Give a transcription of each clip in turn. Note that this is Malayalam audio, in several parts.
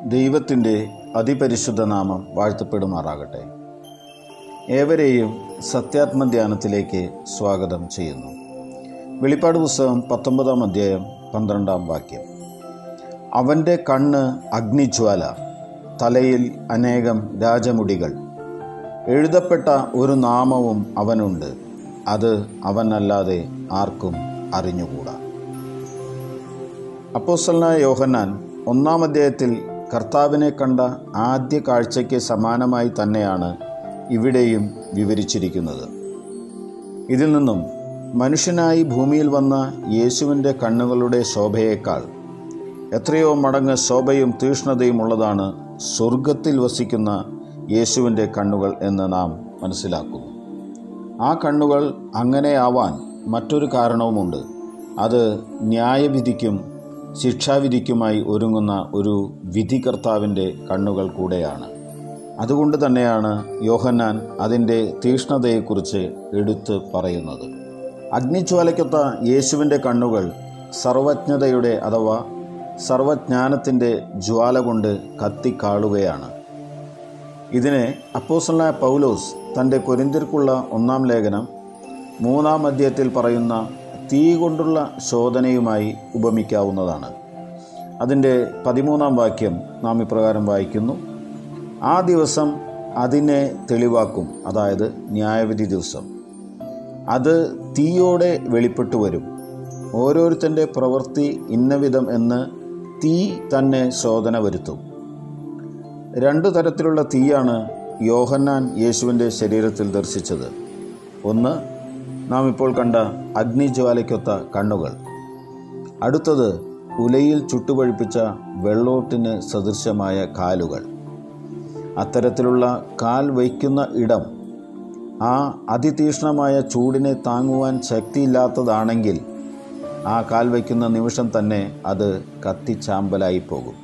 ദൈവത്തിൻ്റെ അതിപരിശുദ്ധ നാമം വാഴ്ത്തപ്പെടുമാറാകട്ടെ ഏവരെയും സത്യാത്മധ്യാനത്തിലേക്ക് സ്വാഗതം ചെയ്യുന്നു വെളിപ്പാട് പുസ്തകം പത്തൊമ്പതാം അധ്യായം പന്ത്രണ്ടാം വാക്യം അവൻ്റെ കണ്ണ് അഗ്നിജ്വാല തലയിൽ അനേകം രാജമുടികൾ എഴുതപ്പെട്ട ഒരു നാമവും അവനുണ്ട് അത് അവനല്ലാതെ ആർക്കും അറിഞ്ഞുകൂടാ അപ്പോസ്തലനായ യോഹന്നാൻ ഒന്നാം അധ്യായത്തിൽ കർത്താവിനെ കണ്ട ആദ്യ കാഴ്ചയ്ക്ക് സമാനമായി തന്നെയാണ് ഇവിടെയും വിവരിച്ചിരിക്കുന്നത് ഇതിൽ നിന്നും മനുഷ്യനായി ഭൂമിയിൽ വന്ന യേശുവിൻ്റെ കണ്ണുകളുടെ ശോഭയേക്കാൾ എത്രയോ മടങ്ങ് ശോഭയും തീഷ്ണതയും ഉള്ളതാണ് സ്വർഗത്തിൽ വസിക്കുന്ന യേശുവിൻ്റെ കണ്ണുകൾ എന്ന് നാം മനസ്സിലാക്കുന്നു ആ കണ്ണുകൾ അങ്ങനെയാവാൻ മറ്റൊരു കാരണവുമുണ്ട് അത് ന്യായവിധിക്കും ശിക്ഷാവിധിക്കുമായി ഒരുങ്ങുന്ന ഒരു വിധികർത്താവിൻ്റെ കണ്ണുകൾ കൂടെയാണ് അതുകൊണ്ട് തന്നെയാണ് യോഹന്നാൻ അതിൻ്റെ തീഷ്ണതയെക്കുറിച്ച് എടുത്ത് പറയുന്നത് അഗ്നിജ്വാലയ്ക്കൊത്ത യേശുവിൻ്റെ കണ്ണുകൾ സർവജ്ഞതയുടെ അഥവാ സർവജ്ഞാനത്തിൻ്റെ ജ്വാല കൊണ്ട് കത്തിക്കാളുകയാണ് ഇതിനെ അപ്പോസലായ പൗലോസ് തൻ്റെ കൊരിന്തിർക്കുള്ള ഒന്നാം ലേഖനം മൂന്നാം അധ്യായത്തിൽ പറയുന്ന തീ കൊണ്ടുള്ള ശോധനയുമായി ഉപമിക്കാവുന്നതാണ് അതിൻ്റെ പതിമൂന്നാം വാക്യം നാം ഇപ്രകാരം വായിക്കുന്നു ആ ദിവസം അതിനെ തെളിവാക്കും അതായത് ന്യായവിധി ദിവസം അത് തീയോടെ വെളിപ്പെട്ടു വരും ഓരോരുത്തൻ്റെ പ്രവൃത്തി ഇന്നവിധം എന്ന് തീ തന്നെ ശോധന വരുത്തും രണ്ടു തരത്തിലുള്ള തീയാണ് യോഹന്നാൻ യേശുവിൻ്റെ ശരീരത്തിൽ ദർശിച്ചത് ഒന്ന് നാം ഇപ്പോൾ കണ്ട അഗ്നിജ്വാലയ്ക്കൊത്ത കണ്ണുകൾ അടുത്തത് ഉലയിൽ ചുട്ടുപഴുപ്പിച്ച വെള്ളോട്ടിന് സദൃശമായ കാലുകൾ അത്തരത്തിലുള്ള കാൽ വയ്ക്കുന്ന ഇടം ആ അതിതീക്ഷ്ണമായ ചൂടിനെ താങ്ങുവാൻ ശക്തിയില്ലാത്തതാണെങ്കിൽ ആ കാൽ വയ്ക്കുന്ന നിമിഷം തന്നെ അത് കത്തിച്ചാമ്പലായി പോകും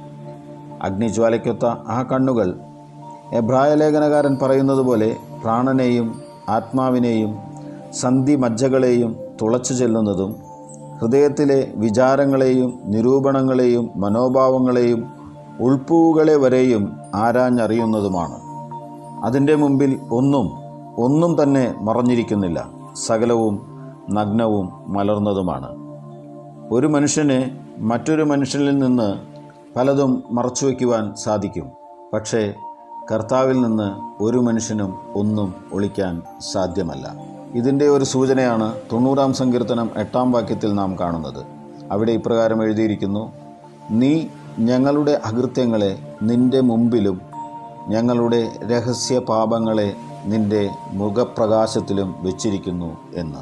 അഗ്നിജ്വാലയ്ക്കൊത്ത ആ കണ്ണുകൾ എബ്രായ ലേഖനകാരൻ പറയുന്നത് പോലെ പ്രാണനെയും ആത്മാവിനെയും സന്ധി മജ്ജകളെയും തുളച്ചു ചെല്ലുന്നതും ഹൃദയത്തിലെ വിചാരങ്ങളെയും നിരൂപണങ്ങളെയും മനോഭാവങ്ങളെയും ഉൾപ്പൂവുകളെ വരെയും ആരാഞ്ഞറിയുന്നതുമാണ് അതിൻ്റെ മുമ്പിൽ ഒന്നും ഒന്നും തന്നെ മറഞ്ഞിരിക്കുന്നില്ല സകലവും നഗ്നവും മലർന്നതുമാണ് ഒരു മനുഷ്യന് മറ്റൊരു മനുഷ്യനിൽ നിന്ന് പലതും മറച്ചുവെക്കുവാൻ സാധിക്കും പക്ഷേ കർത്താവിൽ നിന്ന് ഒരു മനുഷ്യനും ഒന്നും ഒളിക്കാൻ സാധ്യമല്ല ഇതിൻ്റെ ഒരു സൂചനയാണ് തൊണ്ണൂറാം സങ്കീർത്തനം എട്ടാം വാക്യത്തിൽ നാം കാണുന്നത് അവിടെ ഇപ്രകാരം എഴുതിയിരിക്കുന്നു നീ ഞങ്ങളുടെ അകൃത്യങ്ങളെ നിന്റെ മുമ്പിലും ഞങ്ങളുടെ രഹസ്യ പാപങ്ങളെ നിന്റെ മുഖപ്രകാശത്തിലും വെച്ചിരിക്കുന്നു എന്ന്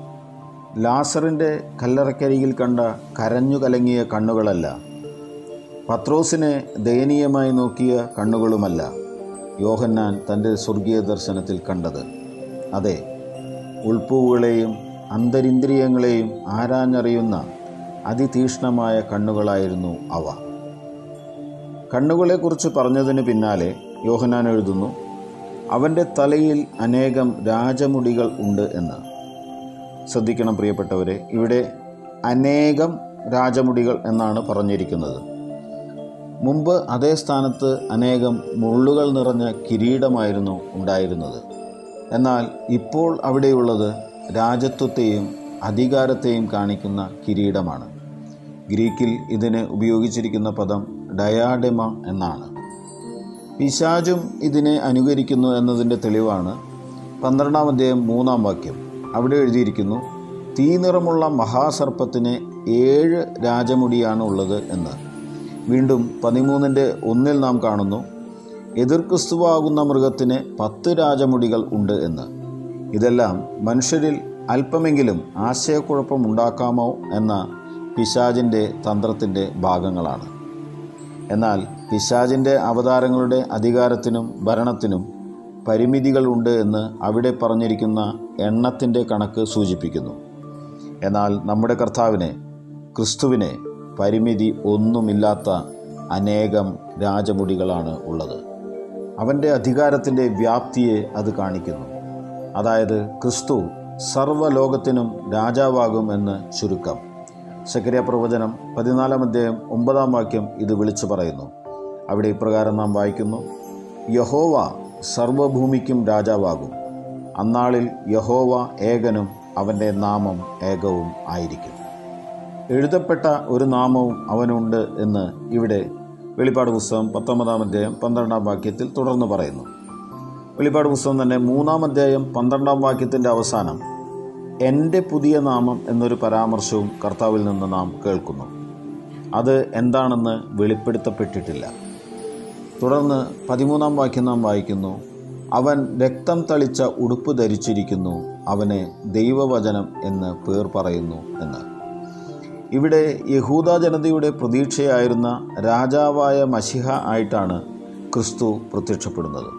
ലാസറിൻ്റെ കല്ലറക്കരികിൽ കണ്ട കരഞ്ഞു കലങ്ങിയ കണ്ണുകളല്ല പത്രോസിനെ ദയനീയമായി നോക്കിയ കണ്ണുകളുമല്ല യോഹന്നാൻ തൻ്റെ സ്വർഗീയ ദർശനത്തിൽ കണ്ടത് അതെ ഉൾപ്പൂവുകളെയും അന്തരിന്ദ്രിയങ്ങളെയും ആരാഞ്ഞറിയുന്ന അതിതീക്ഷ്ണമായ കണ്ണുകളായിരുന്നു അവ കണ്ണുകളെക്കുറിച്ച് പറഞ്ഞതിന് പിന്നാലെ യോഹനാൻ എഴുതുന്നു അവൻ്റെ തലയിൽ അനേകം രാജമുടികൾ ഉണ്ട് എന്ന് ശ്രദ്ധിക്കണം പ്രിയപ്പെട്ടവരെ ഇവിടെ അനേകം രാജമുടികൾ എന്നാണ് പറഞ്ഞിരിക്കുന്നത് മുമ്പ് അതേ സ്ഥാനത്ത് അനേകം മുള്ളുകൾ നിറഞ്ഞ കിരീടമായിരുന്നു ഉണ്ടായിരുന്നത് എന്നാൽ ഇപ്പോൾ അവിടെയുള്ളത് രാജത്വത്തെയും അധികാരത്തെയും കാണിക്കുന്ന കിരീടമാണ് ഗ്രീക്കിൽ ഇതിന് ഉപയോഗിച്ചിരിക്കുന്ന പദം ഡയാഡെമ എന്നാണ് പിശാചും ഇതിനെ അനുകരിക്കുന്നു എന്നതിൻ്റെ തെളിവാണ് പന്ത്രണ്ടാം അധ്യായം മൂന്നാം വാക്യം അവിടെ എഴുതിയിരിക്കുന്നു തീ നിറമുള്ള മഹാസർപ്പത്തിന് ഏഴ് രാജമുടിയാണ് ഉള്ളത് എന്ന് വീണ്ടും പതിമൂന്നിൻ്റെ ഒന്നിൽ നാം കാണുന്നു എതിർ ക്രിസ്തുവാകുന്ന മൃഗത്തിന് പത്ത് രാജമുടികൾ ഉണ്ട് എന്ന് ഇതെല്ലാം മനുഷ്യരിൽ അല്പമെങ്കിലും ആശയക്കുഴപ്പം ഉണ്ടാക്കാമോ എന്ന പിശാജിൻ്റെ തന്ത്രത്തിൻ്റെ ഭാഗങ്ങളാണ് എന്നാൽ പിശാജിൻ്റെ അവതാരങ്ങളുടെ അധികാരത്തിനും ഭരണത്തിനും പരിമിതികളുണ്ട് എന്ന് അവിടെ പറഞ്ഞിരിക്കുന്ന എണ്ണത്തിൻ്റെ കണക്ക് സൂചിപ്പിക്കുന്നു എന്നാൽ നമ്മുടെ കർത്താവിനെ ക്രിസ്തുവിനെ പരിമിതി ഒന്നുമില്ലാത്ത അനേകം രാജമുടികളാണ് ഉള്ളത് അവൻ്റെ അധികാരത്തിൻ്റെ വ്യാപ്തിയെ അത് കാണിക്കുന്നു അതായത് ക്രിസ്തു സർവ്വലോകത്തിനും രാജാവാകും എന്ന് ചുരുക്കം സക്രിയ പ്രവചനം പതിനാലാം അധ്യായം ഒമ്പതാം വാക്യം ഇത് വിളിച്ചു പറയുന്നു അവിടെ ഇപ്രകാരം നാം വായിക്കുന്നു യഹോവ സർവഭൂമിക്കും രാജാവാകും അന്നാളിൽ യഹോവ ഏകനും അവൻ്റെ നാമം ഏകവും ആയിരിക്കും എഴുതപ്പെട്ട ഒരു നാമവും അവനുണ്ട് എന്ന് ഇവിടെ വെളിപ്പാട് പുസ്തകം പത്തൊമ്പതാം അധ്യായം പന്ത്രണ്ടാം വാക്യത്തിൽ തുടർന്ന് പറയുന്നു വെളിപ്പാട് പുസ്തകം തന്നെ മൂന്നാം അധ്യായം പന്ത്രണ്ടാം വാക്യത്തിൻ്റെ അവസാനം എൻ്റെ പുതിയ നാമം എന്നൊരു പരാമർശവും കർത്താവിൽ നിന്ന് നാം കേൾക്കുന്നു അത് എന്താണെന്ന് വെളിപ്പെടുത്തപ്പെട്ടിട്ടില്ല തുടർന്ന് പതിമൂന്നാം വാക്യം നാം വായിക്കുന്നു അവൻ രക്തം തളിച്ച ഉടുപ്പ് ധരിച്ചിരിക്കുന്നു അവനെ ദൈവവചനം എന്ന് പേർ പറയുന്നു എന്ന് ഇവിടെ യഹൂദ ജനതയുടെ പ്രതീക്ഷയായിരുന്ന രാജാവായ മഷിഹ ആയിട്ടാണ് ക്രിസ്തു പ്രത്യക്ഷപ്പെടുന്നത്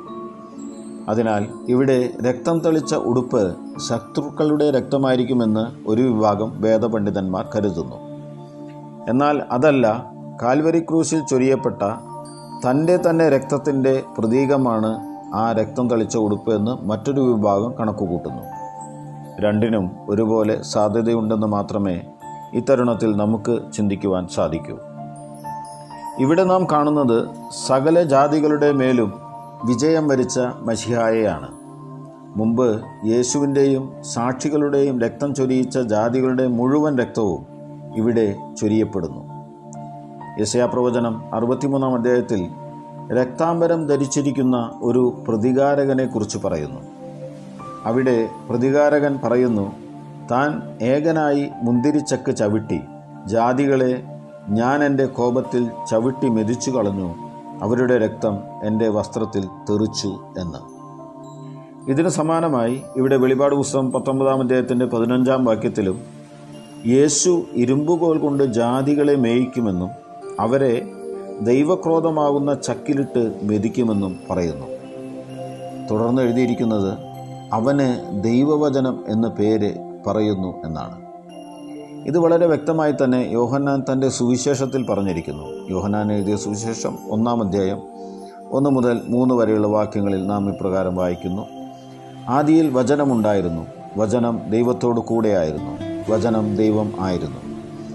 അതിനാൽ ഇവിടെ രക്തം തളിച്ച ഉടുപ്പ് ശത്രുക്കളുടെ രക്തമായിരിക്കുമെന്ന് ഒരു വിഭാഗം വേദപണ്ഡിതന്മാർ കരുതുന്നു എന്നാൽ അതല്ല കാൽവരി ക്രൂശിൽ ചൊരിയപ്പെട്ട തൻ്റെ തന്നെ രക്തത്തിൻ്റെ പ്രതീകമാണ് ആ രക്തം തളിച്ച ഉടുപ്പ് എന്ന് മറ്റൊരു വിഭാഗം കണക്കുകൂട്ടുന്നു രണ്ടിനും ഒരുപോലെ സാധ്യതയുണ്ടെന്ന് മാത്രമേ ഇത്തരുണത്തിൽ നമുക്ക് ചിന്തിക്കുവാൻ സാധിക്കൂ ഇവിടെ നാം കാണുന്നത് സകല ജാതികളുടെ മേലും വിജയം വരിച്ച മഷിഹായെയാണ് മുമ്പ് യേശുവിൻ്റെയും സാക്ഷികളുടെയും രക്തം ചൊരിയിച്ച ജാതികളുടെ മുഴുവൻ രക്തവും ഇവിടെ ചൊരിയപ്പെടുന്നു യശയാപ്രവചനം അറുപത്തിമൂന്നാം അധ്യായത്തിൽ രക്താംബരം ധരിച്ചിരിക്കുന്ന ഒരു പ്രതികാരകനെ കുറിച്ച് പറയുന്നു അവിടെ പ്രതികാരകൻ പറയുന്നു താൻ ഏകനായി മുന്തിരിച്ചക്ക് ചവിട്ടി ജാതികളെ ഞാൻ എൻ്റെ കോപത്തിൽ ചവിട്ടി മെതിച്ചു കളഞ്ഞു അവരുടെ രക്തം എൻ്റെ വസ്ത്രത്തിൽ തെറിച്ചു എന്ന് ഇതിന് സമാനമായി ഇവിടെ വെളിപാട് പുസ്തകം പത്തൊമ്പതാം അധ്യായത്തിൻ്റെ പതിനഞ്ചാം വാക്യത്തിലും യേശു ഇരുമ്പുകോൽ കൊണ്ട് ജാതികളെ മേയിക്കുമെന്നും അവരെ ദൈവക്രോധമാകുന്ന ചക്കിലിട്ട് മെതിക്കുമെന്നും പറയുന്നു തുടർന്ന് എഴുതിയിരിക്കുന്നത് അവന് ദൈവവചനം എന്ന പേര് പറയുന്നു എന്നാണ് ഇത് വളരെ വ്യക്തമായി തന്നെ യോഹന്നാൻ തൻ്റെ സുവിശേഷത്തിൽ പറഞ്ഞിരിക്കുന്നു യോഹന്നാൻ എഴുതിയ സുവിശേഷം ഒന്നാം അധ്യായം ഒന്ന് മുതൽ മൂന്ന് വരെയുള്ള വാക്യങ്ങളിൽ നാം ഇപ്രകാരം വായിക്കുന്നു ആദിയിൽ വചനമുണ്ടായിരുന്നു വചനം ദൈവത്തോടു കൂടെയായിരുന്നു വചനം ദൈവം ആയിരുന്നു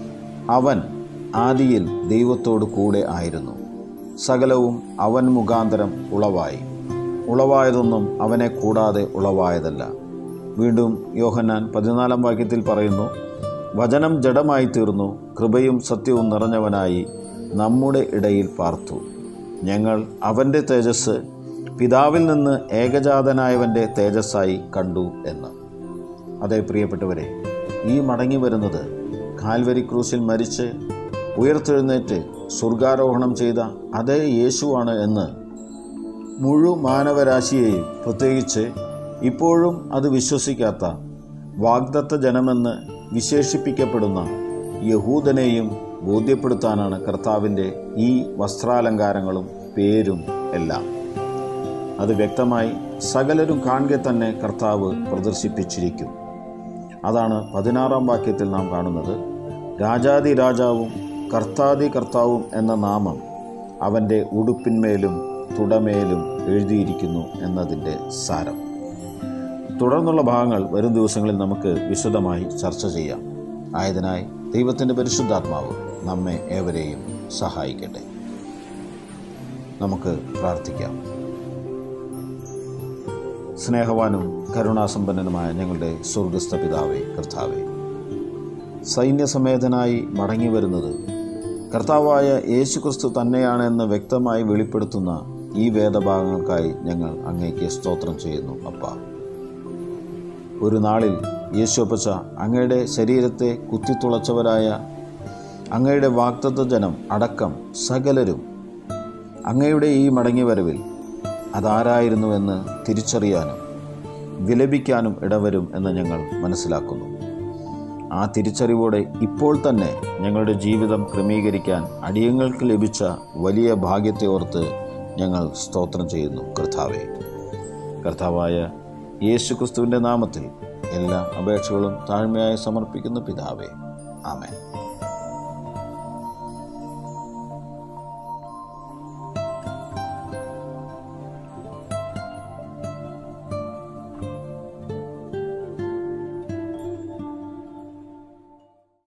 അവൻ ആദിയിൽ ദൈവത്തോടു കൂടെ ആയിരുന്നു സകലവും അവൻ മുഖാന്തരം ഉളവായി ഉളവായതൊന്നും അവനെ കൂടാതെ ഉളവായതല്ല വീണ്ടും യോഹന്നാൻ പതിനാലാം വാക്യത്തിൽ പറയുന്നു വചനം ജഡമായി തീർന്നു കൃപയും സത്യവും നിറഞ്ഞവനായി നമ്മുടെ ഇടയിൽ പാർത്തു ഞങ്ങൾ അവൻ്റെ തേജസ് പിതാവിൽ നിന്ന് ഏകജാതനായവൻ്റെ തേജസ്സായി കണ്ടു എന്ന് അതേ പ്രിയപ്പെട്ടവരെ ഈ മടങ്ങി വരുന്നത് കാൽവരി ക്രൂസിൽ മരിച്ച് ഉയർത്തെഴുന്നേറ്റ് സ്വർഗാരോഹണം ചെയ്ത അതേ യേശുവാണ് എന്ന് മുഴു മാനവരാശിയെയും പ്രത്യേകിച്ച് ഇപ്പോഴും അത് വിശ്വസിക്കാത്ത വാഗ്ദത്ത ജനമെന്ന് വിശേഷിപ്പിക്കപ്പെടുന്ന യഹൂദനെയും ബോധ്യപ്പെടുത്താനാണ് കർത്താവിൻ്റെ ഈ വസ്ത്രാലങ്കാരങ്ങളും പേരും എല്ലാം അത് വ്യക്തമായി സകലരും കാണുക തന്നെ കർത്താവ് പ്രദർശിപ്പിച്ചിരിക്കും അതാണ് പതിനാറാം വാക്യത്തിൽ നാം കാണുന്നത് രാജാതി രാജാവും കർത്താതി കർത്താവും എന്ന നാമം അവൻ്റെ ഉടുപ്പിന്മേലും തുടമേലും എഴുതിയിരിക്കുന്നു എന്നതിൻ്റെ സാരം തുടർന്നുള്ള ഭാഗങ്ങൾ വരും ദിവസങ്ങളിൽ നമുക്ക് വിശദമായി ചർച്ച ചെയ്യാം ആയതിനായി ദൈവത്തിൻ്റെ പരിശുദ്ധാത്മാവ് നമ്മെ ഏവരെയും സഹായിക്കട്ടെ നമുക്ക് പ്രാർത്ഥിക്കാം സ്നേഹവാനും കരുണാസമ്പന്നനുമായ ഞങ്ങളുടെ സ്വർഗസ്ഥ പിതാവേ കർത്താവേ സൈന്യസമേതനായി മടങ്ങി വരുന്നത് കർത്താവായ യേശുക്രിസ്തു തന്നെയാണെന്ന് വ്യക്തമായി വെളിപ്പെടുത്തുന്ന ഈ വേദഭാഗങ്ങൾക്കായി ഞങ്ങൾ അങ്ങേക്ക് സ്തോത്രം ചെയ്യുന്നു അപ്പ ഒരു നാളിൽ യേശുപ്പച്ച അങ്ങയുടെ ശരീരത്തെ കുത്തിത്തുളച്ചവരായ അങ്ങയുടെ വാക്തത്വ ജനം അടക്കം സകലരും അങ്ങയുടെ ഈ മടങ്ങിവരവിൽ അതാരായിരുന്നുവെന്ന് തിരിച്ചറിയാനും വിലപിക്കാനും ഇടവരും എന്ന് ഞങ്ങൾ മനസ്സിലാക്കുന്നു ആ തിരിച്ചറിവോടെ ഇപ്പോൾ തന്നെ ഞങ്ങളുടെ ജീവിതം ക്രമീകരിക്കാൻ അടിയങ്ങൾക്ക് ലഭിച്ച വലിയ ഭാഗ്യത്തെ ഓർത്ത് ഞങ്ങൾ സ്തോത്രം ചെയ്യുന്നു കർത്താവെ കർത്താവായ യേശു ക്രിസ്തുവിൻ്റെ നാമത്തിൽ എല്ലാ അപേക്ഷകളും താഴ്മയായി സമർപ്പിക്കുന്ന പിതാവേ ആമേൻ